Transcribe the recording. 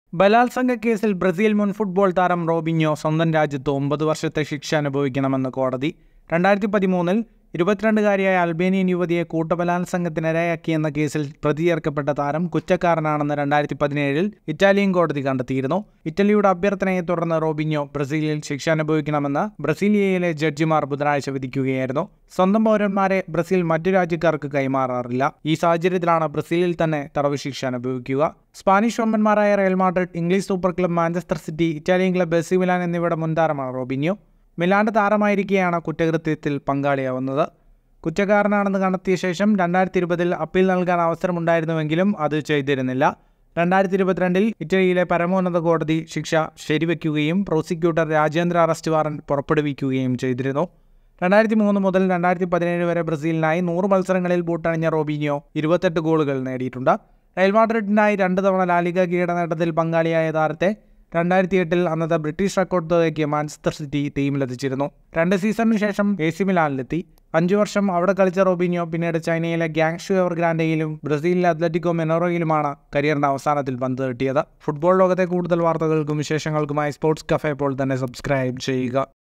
ബലാത്സംഗ കേസിൽ ബ്രസീൽ മുൻ ഫുട്ബോൾ താരം റോബിഞ്ഞോ സ്വന്തം രാജ്യത്ത് ഒമ്പത് വർഷത്തെ ശിക്ഷ അനുഭവിക്കണമെന്ന് കോടതി രണ്ടായിരത്തി പതിമൂന്നിൽ ഇരുപത്തിരണ്ടുകാരിയായ അൽബേനിയൻ യുവതിയെ കൂട്ടബലാത്സംഗത്തിനിരയാക്കിയെന്ന കേസിൽ പ്രതി ചേർക്കപ്പെട്ട താരം കുറ്റക്കാരനാണെന്ന് രണ്ടായിരത്തി പതിനേഴിൽ ഇറ്റാലിയൻ കോടതി കണ്ടെത്തിയിരുന്നു ഇറ്റലിയുടെ അഭ്യർത്ഥനയെ തുടർന്ന് റോബിഞ്ഞോ ബ്രസീലിൽ ശിക്ഷ അനുഭവിക്കണമെന്ന് ബ്രസീലിയയിലെ ജഡ്ജിമാർ ബുധനാഴ്ച വിധിക്കുകയായിരുന്നു സ്വന്തം പൗരന്മാരെ ബ്രസീൽ മറ്റു രാജ്യക്കാർക്ക് കൈമാറാറില്ല ഈ സാഹചര്യത്തിലാണ് ബ്രസീലിൽ തന്നെ തടവ് ശിക്ഷ അനുഭവിക്കുക സ്പാനിഷ് വമ്പന്മാരായ Real Madrid English super club Manchester City Italian club AC Milan എന്നിവയുടെ മുൻതാരമാണ് റോബിഞ്ഞോ മിലാന്റെ താരമായിരിക്കെയാണ് കുറ്റകൃത്യത്തിൽ പങ്കാളിയാവുന്നത് കുറ്റക്കാരനാണെന്ന് കണ്ടെത്തിയ ശേഷം രണ്ടായിരത്തി ഇരുപതിൽ അപ്പീൽ നൽകാൻ അവസരമുണ്ടായിരുന്നുവെങ്കിലും അത് ചെയ്തിരുന്നില്ല രണ്ടായിരത്തി ഇരുപത്തിരണ്ടിൽ ഇറ്റലിയിലെ പരമോന്നത കോടതി ശിക്ഷ ശരിവെക്കുകയും പ്രോസിക്യൂട്ടർ രാജ്യാന്തര അറസ്റ്റ് വാറന്റ് പുറപ്പെടുവിക്കുകയും ചെയ്തിരുന്നു രണ്ടായിരത്തി മൂന്ന് മുതൽ രണ്ടായിരത്തി പതിനേഴ് വരെ ബ്രസീലിനായി നൂറ് മത്സരങ്ങളിൽ ബൂട്ടണിഞ്ഞ റോബിനിയോ ഇരുപത്തെട്ട് ഗോളുകൾ നേടിയിട്ടുണ്ട് റയൽ മാഡ്രിഡിനായി രണ്ട് തവണ ലാലിക കിരീട നേട്ടത്തിൽ പങ്കാളിയായ താരത്തെ രണ്ടായിരത്തി എട്ടിൽ അന്നത്തെ ബ്രിട്ടീഷ് റെക്കോർഡ് തുകയ്ക്ക് മാഞ്ചസ്റ്റർ സിറ്റി ടീമിലെത്തിച്ചിരുന്നു രണ്ട് സീസണിന് ശേഷം എ സി മിലാനിലെത്തി അഞ്ചു വർഷം അവിടെ കളിച്ച റോബിനിയോ പിന്നീട് ചൈനയിലെ ഗാങ്ഷു എവർ ഗ്രാൻഡയിലും ബ്രസീലിലെ അത്ലറ്റിക്കോ മെനോറോയിലുമാണ് കരിയറിന്റെ അവസാനത്തിൽ പന്ത് കിട്ടിയത് ഫുട്ബോൾ ലോകത്തെ കൂടുതൽ വാർത്തകൾക്കും വിശേഷങ്ങൾക്കുമായി സ്പോർട്സ് കഫേ ഇപ്പോൾ തന്നെ സബ്സ്ക്രൈബ് ചെയ്യുക